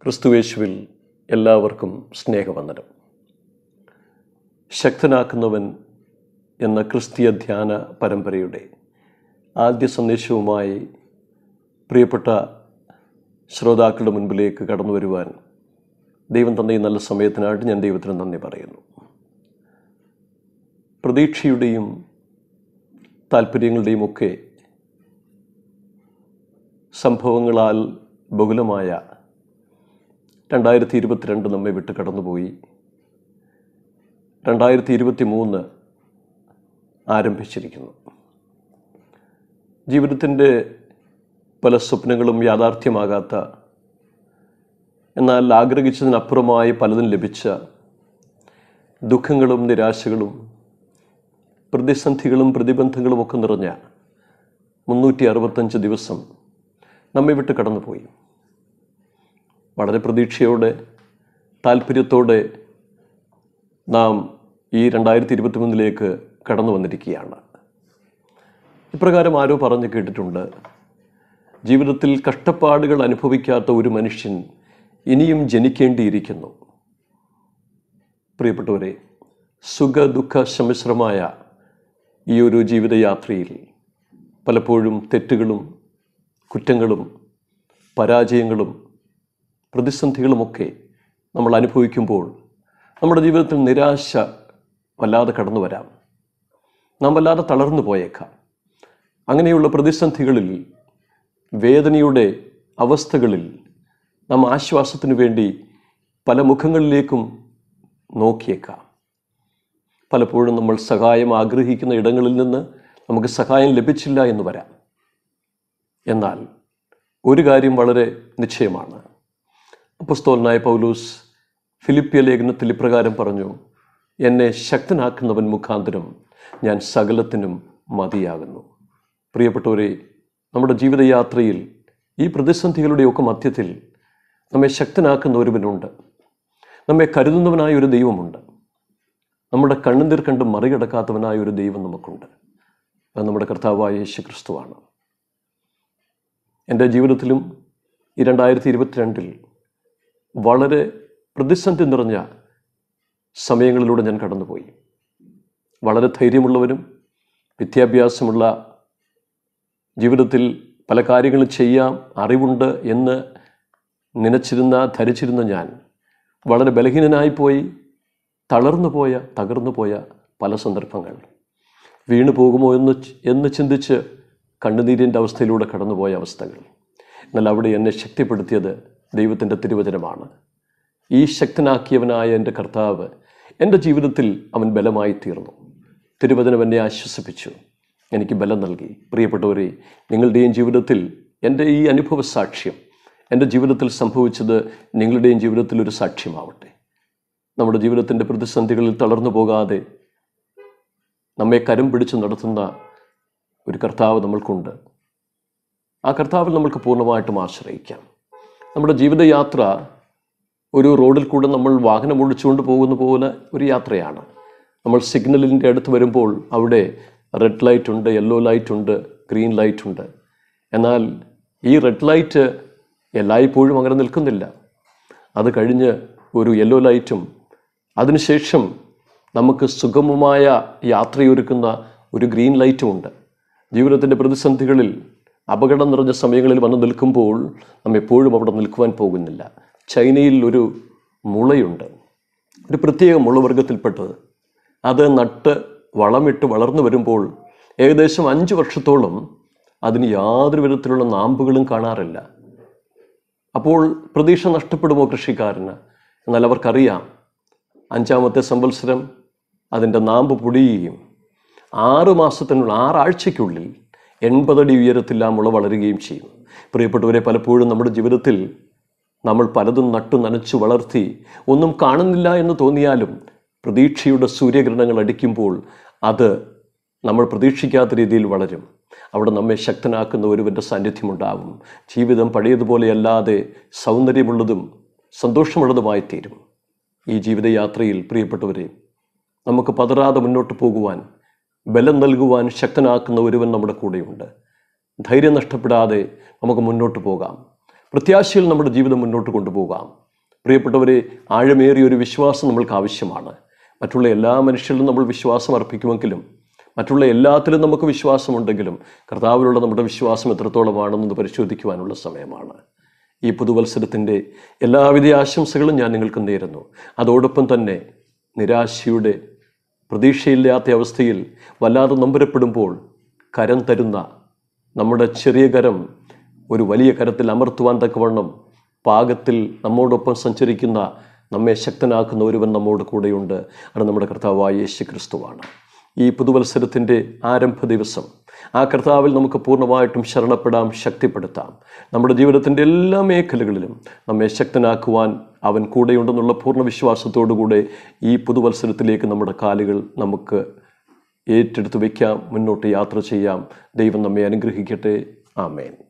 ക്രിസ്തുവേശുവിൽ എല്ലാവർക്കും സ്നേഹവന്ദനം ശക്തനാക്കുന്നവൻ എന്ന ക്രിസ്തീയ ധ്യാന പരമ്പരയുടെ ആദ്യ സന്ദേശവുമായി പ്രിയപ്പെട്ട ശ്രോതാക്കളുടെ മുൻപിലേക്ക് കടന്നു വരുവാൻ ദൈവം തന്ന ഈ നല്ല സമയത്തിനായിട്ട് ഞാൻ ദൈവത്തിന് നന്ദി പറയുന്നു പ്രതീക്ഷയുടെയും താല്പര്യങ്ങളുടെയും ഒക്കെ സംഭവങ്ങളാൽ ബഹുലമായ രണ്ടായിരത്തി ഇരുപത്തിരണ്ട് നമ്മെ വിട്ട് കടന്നുപോയി രണ്ടായിരത്തി ഇരുപത്തി മൂന്ന് ആരംഭിച്ചിരിക്കുന്നു ജീവിതത്തിൻ്റെ പല സ്വപ്നങ്ങളും യാഥാർത്ഥ്യമാകാത്ത എന്നാൽ ആഗ്രഹിച്ചതിനപ്പുറമായി പലതും ലഭിച്ച ദുഃഖങ്ങളും നിരാശകളും പ്രതിസന്ധികളും പ്രതിബന്ധങ്ങളും ഒക്കെ നിറഞ്ഞ മുന്നൂറ്റി അറുപത്തഞ്ച് ദിവസം നമ്മെ വിട്ട് കടന്നുപോയി വളരെ പ്രതീക്ഷയോടെ താല്പര്യത്തോടെ നാം ഈ രണ്ടായിരത്തി ഇരുപത്തി മൂന്നിലേക്ക് കടന്നു വന്നിരിക്കുകയാണ് ഇപ്രകാരം ആരോ പറഞ്ഞു കേട്ടിട്ടുണ്ട് ജീവിതത്തിൽ കഷ്ടപ്പാടുകൾ അനുഭവിക്കാത്ത ഒരു മനുഷ്യൻ ഇനിയും ജനിക്കേണ്ടിയിരിക്കുന്നു പ്രിയപ്പെട്ടവരെ സുഖ ദുഃഖ സമ്മിശ്രമായ ഈ ഒരു ജീവിതയാത്രയിൽ പലപ്പോഴും തെറ്റുകളും കുറ്റങ്ങളും പരാജയങ്ങളും പ്രതിസന്ധികളുമൊക്കെ നമ്മൾ അനുഭവിക്കുമ്പോൾ നമ്മുടെ ജീവിതത്തിൽ നിരാശ വല്ലാതെ കടന്നു വരാം നാം വല്ലാതെ തളർന്നു പോയേക്കാം അങ്ങനെയുള്ള പ്രതിസന്ധികളിൽ വേദനയുടെ അവസ്ഥകളിൽ നാം ആശ്വാസത്തിനു വേണ്ടി പല മുഖങ്ങളിലേക്കും നോക്കിയേക്കാം പലപ്പോഴും നമ്മൾ സഹായം ആഗ്രഹിക്കുന്ന ഇടങ്ങളിൽ നിന്ന് നമുക്ക് സഹായം ലഭിച്ചില്ല എന്ന് വരാം എന്നാൽ ഒരു കാര്യം വളരെ നിശ്ചയമാണ് അപ്പസ്തോലനായ പൗലൂസ് ഫിലിപ്പിയ ലേഖനത്തിൽ ഇപ്രകാരം പറഞ്ഞു എന്നെ ശക്തനാക്കുന്നവൻ മുഖാന്തരം ഞാൻ സകലത്തിനും മതിയാകുന്നു പ്രിയപ്പെട്ടവരെ നമ്മുടെ ജീവിതയാത്രയിൽ ഈ പ്രതിസന്ധികളുടെയൊക്കെ മധ്യത്തിൽ നമ്മെ ശക്തനാക്കുന്ന ഒരുവനുണ്ട് നമ്മെ കരുതുന്നവനായ ഒരു ദൈവമുണ്ട് നമ്മുടെ കണ്ണുനീർ കണ്ട് മറികടക്കാത്തവനായ ഒരു ദൈവം നമുക്കുണ്ട് അത് നമ്മുടെ കർത്താവായ യേശു ക്രിസ്തുവാണ് എൻ്റെ ജീവിതത്തിലും ഈ രണ്ടായിരത്തി ഇരുപത്തിരണ്ടിൽ വളരെ പ്രതിസന്ധി നിറഞ്ഞ സമയങ്ങളിലൂടെ ഞാൻ കടന്നുപോയി വളരെ ധൈര്യമുള്ളവരും വിദ്യാഭ്യാസമുള്ള ജീവിതത്തിൽ പല കാര്യങ്ങളും ചെയ്യാം അറിവുണ്ട് എന്ന് നനച്ചിരുന്ന ധരിച്ചിരുന്ന ഞാൻ വളരെ ബലഹീനനായിപ്പോയി തളർന്നു പോയ തകർന്നു പോയ പല സന്ദർഭങ്ങൾ വീണു പോകുമോ എന്ന് ചി- എന്ന് ചിന്തിച്ച് കണ്ണുനീരിൻ്റെ അവസ്ഥയിലൂടെ കടന്നുപോയ അവസ്ഥകൾ എന്നാൽ അവിടെ എന്നെ ശക്തിപ്പെടുത്തിയത് ദൈവത്തിൻ്റെ തിരുവചനമാണ് ഈ ശക്തനാക്കിയവനായ എൻ്റെ കർത്താവ് എൻ്റെ ജീവിതത്തിൽ അവൻ ബലമായി തീർന്നു തിരുവചനം എന്നെ ആശ്വസിപ്പിച്ചു എനിക്ക് ബലം നൽകി പ്രിയപ്പെട്ടവരെ നിങ്ങളുടെയും ജീവിതത്തിൽ എൻ്റെ ഈ അനുഭവ സാക്ഷ്യം എൻ്റെ ജീവിതത്തിൽ സംഭവിച്ചത് നിങ്ങളുടെയും ജീവിതത്തിൽ ഒരു സാക്ഷ്യമാവട്ടെ നമ്മുടെ ജീവിതത്തിൻ്റെ പ്രതിസന്ധികളിൽ തളർന്നു പോകാതെ നമ്മെ കരം പിടിച്ച് നടത്തുന്ന ഒരു കർത്താവ് നമ്മൾക്കുണ്ട് ആ കർത്താവിൽ നമ്മൾക്ക് പൂർണ്ണമായിട്ടും ആശ്രയിക്കാം നമ്മുടെ ജീവിതയാത്ര ഒരു റോഡിൽ കൂടെ നമ്മൾ വാഹനം ഒഴിച്ചുകൊണ്ട് പോകുന്ന പോലെ ഒരു യാത്രയാണ് നമ്മൾ സിഗ്നലിൻ്റെ അടുത്ത് വരുമ്പോൾ അവിടെ റെഡ് ലൈറ്റ് ഉണ്ട് യെല്ലോ ലൈറ്റ് ഉണ്ട് ഗ്രീൻ ലൈറ്റ് ഉണ്ട് എന്നാൽ ഈ റെഡ് ലൈറ്റ് എല്ലായ്പ്പോഴും അങ്ങനെ നിൽക്കുന്നില്ല അത് കഴിഞ്ഞ് ഒരു യെല്ലോ ലൈറ്റും അതിനുശേഷം നമുക്ക് സുഗമമായ യാത്രയൊരുക്കുന്ന ഒരു ഗ്രീൻ ലൈറ്റും ഉണ്ട് ജീവിതത്തിൻ്റെ പ്രതിസന്ധികളിൽ അപകടം നിറഞ്ഞ സമയങ്ങളിൽ വന്ന് നിൽക്കുമ്പോൾ നാം എപ്പോഴും അവിടെ നിൽക്കുവാൻ പോകുന്നില്ല ചൈനയിൽ ഒരു മുളയുണ്ട് ഒരു പ്രത്യേക മുളവർഗത്തിൽപ്പെട്ടത് അത് നട്ട് വളമിട്ട് വളർന്നു വരുമ്പോൾ ഏകദേശം അഞ്ച് വർഷത്തോളം അതിന് യാതൊരു വിധത്തിലുള്ള നാമ്പുകളും കാണാറില്ല അപ്പോൾ പ്രതീക്ഷ നഷ്ടപ്പെടുമോ കൃഷിക്കാരന് എന്നാൽ അവർക്കറിയാം അഞ്ചാമത്തെ സംവത്സരം അതിൻ്റെ നാമ്പ് പൊടിയുകയും ആറ് മാസത്തിനുള്ള ആറാഴ്ചയ്ക്കുള്ളിൽ എൺപതടി ഉയരത്തിൽ ആ മുള വളരുകയും ചെയ്യും പ്രിയപ്പെട്ടവരെ പലപ്പോഴും നമ്മുടെ ജീവിതത്തിൽ നമ്മൾ പലതും നട്ടു നനച്ചു വളർത്തി ഒന്നും കാണുന്നില്ല എന്ന് തോന്നിയാലും പ്രതീക്ഷയുടെ സൂര്യകിരണങ്ങൾ അടിക്കുമ്പോൾ അത് നമ്മൾ പ്രതീക്ഷിക്കാത്ത രീതിയിൽ വളരും അവിടെ നമ്മെ ശക്തനാക്കുന്ന ഒരുവൻ്റെ സാന്നിധ്യമുണ്ടാവും ജീവിതം പഴയതുപോലെയല്ലാതെ സൗന്ദര്യമുള്ളതും സന്തോഷമുള്ളതുമായി തീരും ഈ ജീവിതയാത്രയിൽ പ്രിയപ്പെട്ടവരെ നമുക്ക് പതറാതെ മുന്നോട്ട് പോകുവാൻ ബലം നൽകുവാൻ ശക്തനാക്കുന്ന ഒരുവൻ നമ്മുടെ കൂടെയുണ്ട് ധൈര്യം നഷ്ടപ്പെടാതെ നമുക്ക് മുന്നോട്ട് പോകാം പ്രത്യാശയിൽ നമ്മുടെ ജീവിതം മുന്നോട്ട് കൊണ്ടുപോകാം പ്രിയപ്പെട്ടവരെ ആഴമേറിയ ഒരു വിശ്വാസം നമ്മൾക്ക് ആവശ്യമാണ് മറ്റുള്ള എല്ലാ മനുഷ്യരിലും നമ്മൾ വിശ്വാസം അർപ്പിക്കുമെങ്കിലും മറ്റുള്ള എല്ലാത്തിലും നമുക്ക് വിശ്വാസമുണ്ടെങ്കിലും കർത്താവിലുള്ള നമ്മുടെ വിശ്വാസം എത്രത്തോളമാണെന്നത് പരിശോധിക്കുവാനുള്ള സമയമാണ് ഈ പുതുവത്സരത്തിൻ്റെ എല്ലാവിധ ആശംസകളും ഞാൻ നിങ്ങൾക്ക് നേരുന്നു അതോടൊപ്പം തന്നെ നിരാശയുടെ പ്രതീക്ഷയില്ലാത്ത അവസ്ഥയിൽ വല്ലാതെ നമ്പരപ്പെടുമ്പോൾ കരം തരുന്ന നമ്മുടെ ചെറിയ കരം ഒരു വലിയ കരത്തിൽ അമർത്തുവാൻ തക്കവണ്ണം പാകത്തിൽ നമ്മോടൊപ്പം സഞ്ചരിക്കുന്ന നമ്മെ ശക്തനാക്കുന്ന ഒരുവൻ നമ്മോട് കൂടെയുണ്ട് അത് നമ്മുടെ കർത്താവായ യേശു ക്രിസ്തുവാണ് ഈ പുതുവത്സരത്തിൻ്റെ ആരംഭ ദിവസം ആ കർത്താവിൽ നമുക്ക് പൂർണ്ണമായിട്ടും ശരണപ്പെടാം ശക്തിപ്പെടുത്താം നമ്മുടെ ജീവിതത്തിൻ്റെ എല്ലാ മേഖലകളിലും നമ്മെ ശക്തനാക്കുവാൻ അവൻ കൂടെയുണ്ടെന്നുള്ള പൂർണ്ണ വിശ്വാസത്തോടുകൂടെ ഈ പുതുവത്സരത്തിലേക്ക് നമ്മുടെ കാലുകൾ നമുക്ക് ഏറ്റെടുത്ത് വയ്ക്കാം മുന്നോട്ട് യാത്ര ചെയ്യാം ദൈവം നമ്മെ അനുഗ്രഹിക്കട്ടെ ആമേൻ